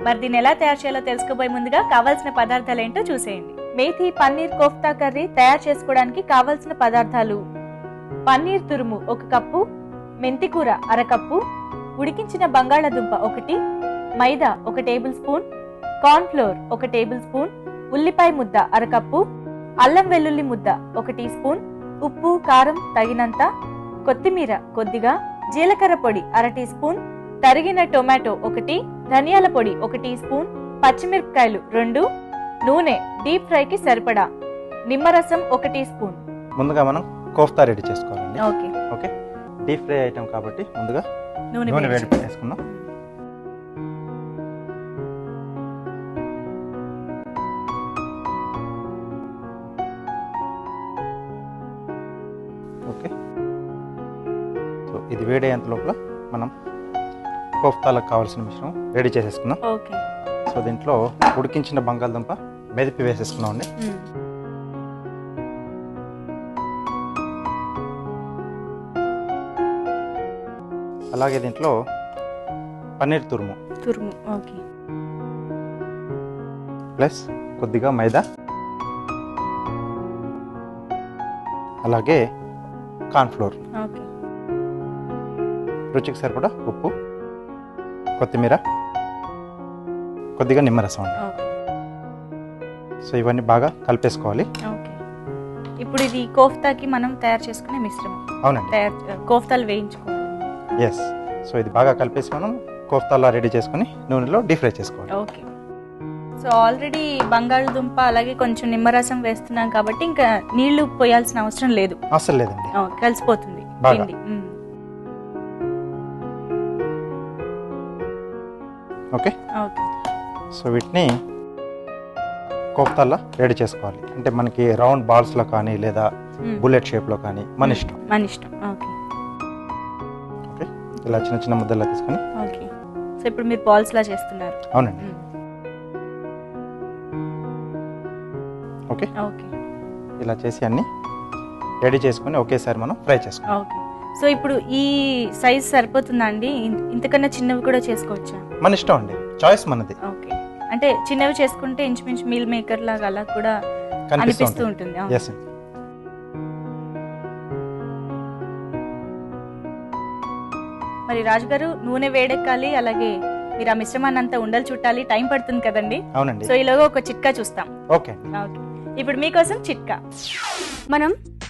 మరి దీన్ని ఎలా తయారు చేయాలో తెలుసుకోబోయే ముందుగా కావాల్సిన పదార్థాలు ఏంటో చూసేయండి మేథి పన్నీర్ కోఫ్తా కర్రీ తయారు చేసుకోవడానికి కావాల్సిన పదార్థాలు పన్నీర్ తురుము ఒక కప్పు మెంతికూర అరకప్పు ఉడికించిన బంగాళాదుంప ఒకటి మైదా ఒక టేబుల్ స్పూన్ కార్న్ ఫ్లోర్ ఒక టేబుల్ స్పూన్ ఉల్లిపాయ ముద్ద అరకప్పు అల్లం వెల్లుల్లి ముద్ద ఒక టీ స్పూన్ ఉప్పు కారం తగినంత కొత్తిమీర కొద్దిగా జీలకర్ర పొడి అర టీ స్పూన్ తరిగిన టొమాటో ఒకటి ధనియాల పొడి ఒక టీ స్పూన్ పచ్చిమిరపకాయలు రెండు నూనె డీప్ ఫ్రైకి సరిపడా నిమ్మరసం ఒక టీ స్పూన్ ముందుగా మనం కోఫ్తా రెడీ చేసుకోవాలండి okay okay deep fry item కాబట్టి ముందుగా నూనె నూనె వేడి వేడి పెట్టేసుకుందాం ఓకే సో ఇది వేడయ్యేంత లోపల మనం కోఫ్తాలకు కావాల్సిన మిశ్రమం రెడీ చేసేసుకుందాం ఓకే సో దీంట్లో ఉడికించిన బంగాళదుంప మెదిపి వేసేసుకుందాం అండి మ్మ్. అలాగే దీంట్లో పన్నీర్ తురుము తురుము ఓకే ప్లస్ కొద్దిగా మైదా అలాగే కార్న్ఫ్లోర్ ఓకే రుచికి సరిపడా ఉప్పు కొత్తిమీర కొద్దిగా నిమ్మరసం అండి ఓకే సో ఇవన్నీ బాగా కలిపేసుకోవాలి ఓకే ఇప్పుడు ఇది కోఫ్తాకి మనం తయారు చేసుకునే మిశ్రమం అవునండి తయారు కోఫ్తాలు వేయించుకోవాలి ఎస్ సో ఇది బాగా కలిపేసి మనం కోఫ్తాలా రెడీ చేసుకుని నూనెలో డీప్ ఫ్రై చేసుకోవాలి ఓకే సో ఆల్రెడీ బంగాళదుంప అలాగే కొంచెం నిమ్మరసం వేస్తున్నాం కాబట్టి ఇంకా నీళ్లు పోయాల్సిన అవసరం లేదు అసలు లేదండి ఓ, కలిసిపోతుంది బాగా. పిండి మ్మ్. ఓకే ఓకే సో వీటిని కోఫ్తాలా రెడీ చేసుకోవాలి అంటే మనకి రౌండ్ బాల్స్లో కానీ లేదా మ్మ్. బుల్లెట్ షేప్లో కానీ మన ఇష్టం మన ఇష్టం ఓకే ఓకే ఇలా చిన్న చిన్న ముద్దలా తీసుకొని ఓకే సో ఇప్పుడు మీరు బాల్స్ లా చేస్తున్నారు అవునండి మ్మ్. ఓకే ఓకే ఇలా చేసి అన్ని రెడీ చేసుకొని ఒకేసారి మనం ఫ్రై చేసుకోవాలి ఓకే సో ఇప్పుడు ఈ సైజ్ సరిపోతుందా అండి ఇన్- ఇంతకన్నా చిన్నవి కూడా చేసుకోవచ్చా మన ఇష్టం అండి చాయిస్ మనది ఓకే అంటే చిన్నవి చేసుకుంటే ఇంచుమించు మీల్ మేకర్ లాగా అలా కూడా కనిపిస్తూ అనిపిస్తూ ఉంటుంది ఉంటుంది అవును. ఎస్ మరి రాజు గారు నూనె వేడెక్కాలి అలాగే మీరు ఆ మిశ్రమాన్ని అంతా ఉండలు చుట్టాలి టైం పడుతుంది కదండి అవునండి సో ఈలోగా ఒక చిట్కా చూస్తాం ఓకే అండి ఓకే ఇప్పుడు మీకోసం చిట్కా మనం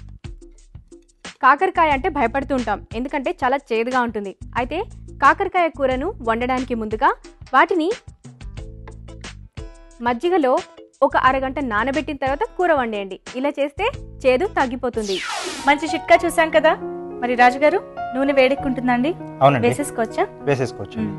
కాకరకాయ అంటే భయపడుతూ ఉంటాం ఎందుకంటే చాలా చేదుగా ఉంటుంది అయితే కాకరకాయ కూరను వండడానికి ముందుగా వాటిని మజ్జిగలో ఒక అరగంట నానబెట్టిన తర్వాత కూర వండేయండి ఇలా చేస్తే చేదు తగ్గిపోతుంది మంచి చిట్కా చూసాం కదా మరి రాజు గారు నూనె వేడెక్కుంటుందండి అవునండి వేసేసుకోవచ్చా వేసేసుకోవచ్చు మ్మ్.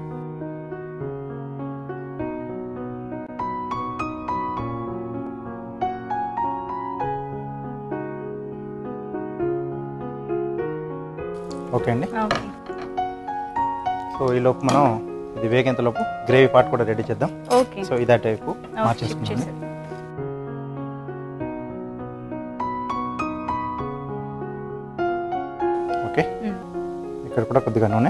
ఓకే అండి ఓకే సో ఈ లోపు మనం ఇది వేగేంత లోపు గ్రేవీ పార్ట్ కూడా రెడీ చేద్దాం ఓకే సో ఇదే టైపు ఓకే, మార్చేసుకున్నాం చేసేద్దాం. ఓకే మ్మ్. ఇక్కడ కూడా కొద్దిగా నూనె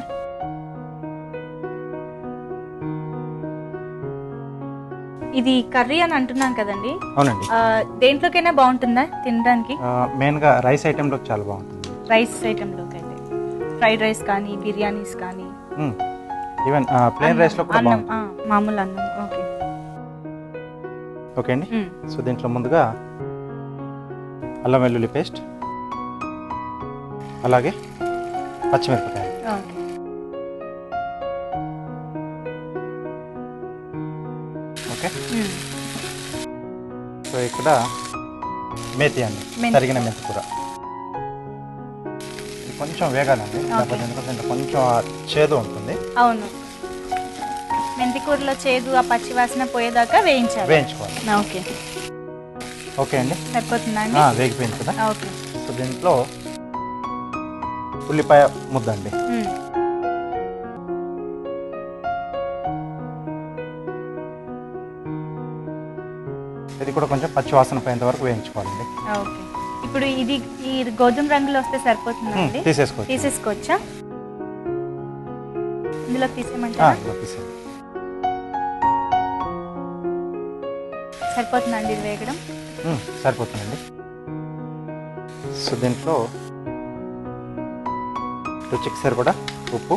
ఇది కర్రీ అని అంటున్నాం కదండి అవునండి ఆ, దేంట్లోకైనా బాగుంటుందా తినడానికి ఆ, మెయిన్గా రైస్ ఐటెంలోకి చాలా బాగుంటుంది రైస్ ఐటెంలోకి అయితే ఫ్రైడ్ రైస్ కానీ బిర్యానీస్ కానీ మ్మ్. ఈవెన్ ఆ, ప్లెయిన్ రైస్లో కూడా అన్నం బాగుంటుంది ఆ, మామూలు అన్నం ఓకే ఓకే అండి మ్మ్. సో దీంట్లో ముందుగా అల్లం వెల్లుల్లి పేస్ట్ అలాగే పచ్చిమిరపకాయలు ఓకే ఓకే మ్మ్. సో ఇక్కడ మేతి అండి మెంతి. తరిగిన మెంతి కూర ఇది కొంచెం వేగాలండి లేకపోతే ఎందుకంటే దీంట్లో కొంచెం ఆ చేదు ఉంటుంది అవును మెంతి కూరలో చేదు ఆ పచ్చి వాసన పోయేదాకా వేయించాలి వేయించుకోవాలి ఓకే ఓకే అండి సరిపోతుందా అండి ఆ, వేగిపోయింది కదా ఓకే సో దీంట్లో ఉల్లిపాయ ముద్ద అండి మ్మ్. ఇది కూడా కొంచెం పచ్చి వాసన పోయేంత వరకు వేయించుకోవాలండి ఓకే ఇప్పుడు ఇది ఈ గోధుమ రంగులో వస్తే సరిపోతుందా మ్మ్, అండి తీసేసుకోవచ్చు తీసేసుకోవచ్చా ఇందులో ఆ, తీసేయమంటారా ఇలా తీసేయండి సరిపోతుందండి ఇది వేగడం మ్మ్, సరిపోతుందండి సో దీంట్లో రుచికి సరిపడా ఉప్పు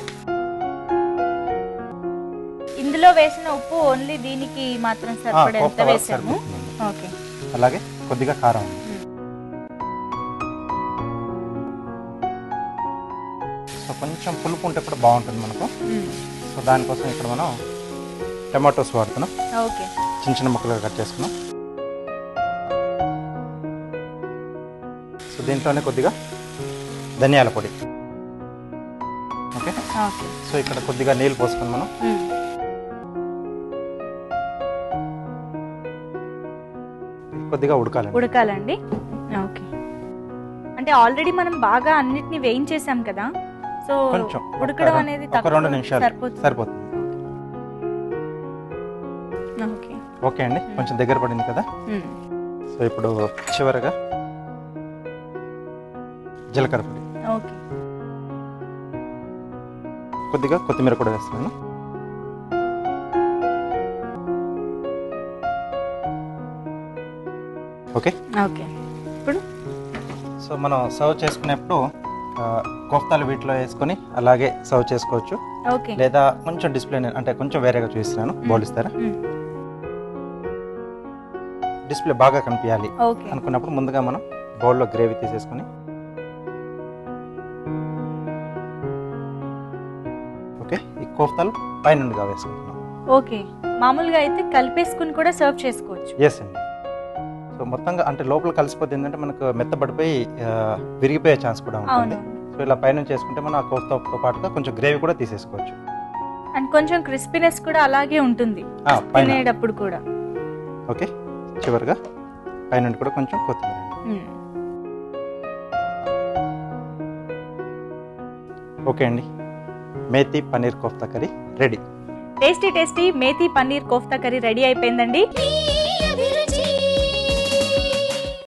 ఇందులో వేసిన ఉప్పు ఓన్లీ దీనికి మాత్రం ఆ, సరిపడేంత కోఫ్తా వరకు వేసాము సరిపోతుందండి ఓకే అలాగే కొద్దిగా కారం ఉంది సో కొంచెం పులుపు ఉంటే కూడా బాగుంటుంది మనకు సో దానికోసం ఇక్కడ మనం టమాటోస్ వాడుతున్నాం ఓకే చిన్న చిన్న ముక్కలుగా కట్ చేసుకున్నాం సో దీంట్లోనే కొద్దిగా ధనియాల పొడి ఓకే ఓకే సో ఇక్కడ కొద్దిగా నీళ్ళు పోసుకొని మనం కొద్దిగా ఉడకాలండి ఉడకాలండి ఓకే అంటే ఆల్రెడీ మనం బాగా అన్నిటిని వేయించేసాం కదా సో కొంచెం ఉడకడం ఒక- అనేది ఒక తక్కువ రెండు నిమిషాలు సరిపోతుంది సరిపోతుంది ఓకే ఓకే అండి కొంచెం దగ్గర పడింది కదా మ్మ్. సో ఇప్పుడు చివరగా జీలకర్ర పొడి ఓకే కొద్దిగా కొత్తిమీర కూడా వేస్తున్నాను ఓకే ఓకే ఇప్పుడు సో మనం సర్వ్ చేసుకునేప్పుడు ఆ, కోఫ్తాలు వీటిలో వేసుకొని అలాగే సర్వ్ చేసుకోవచ్చు ఓకే లేదా కొంచెం డిస్ప్లే అంటే కొంచెం వేరేగా చూపిస్తున్నాను బౌల్ ఇస్తారా మ్మ్. డిస్ప్లే బాగా కనిపించాలి ఓకే అనుకున్నప్పుడు ముందుగా మనం బౌల్లో గ్రేవీ తీసేసుకొని ఓకే ఈ కోఫ్తాలు పైనుండిగా వేసుకుంటున్నాం ఓకే మామూలుగా అయితే కలిపేసుకుని కూడా సర్వ్ చేసుకోవచ్చు ఎస్ అండి సో మొత్తంగా అంటే లోపల కలిసిపోతే ఏంటంటే మనకు మెత్తబడిపోయి ఆ, విరిగిపోయే ఛాన్స్ కూడా ఉంటుంది అవును సో ఇలా పైన చేసుకుంటే మనం ఆ కోఫ్తాతో పాటుగా కొంచెం గ్రేవీ కూడా తీసేసుకోవచ్చు అండ్ కొంచెం క్రిస్పీనెస్ కూడా అలాగే ఉంటుంది ఆ, పైన తినేటప్పుడు కూడా ఓకే చివరిగా పైనుండి కూడా కొంచెం కొత్తిమీర మ్మ్. ఓకే అండి methi paneer kofta curry ready tasty tasty methi paneer kofta curry ready అయిపోయిందండి మీ అభిరుచి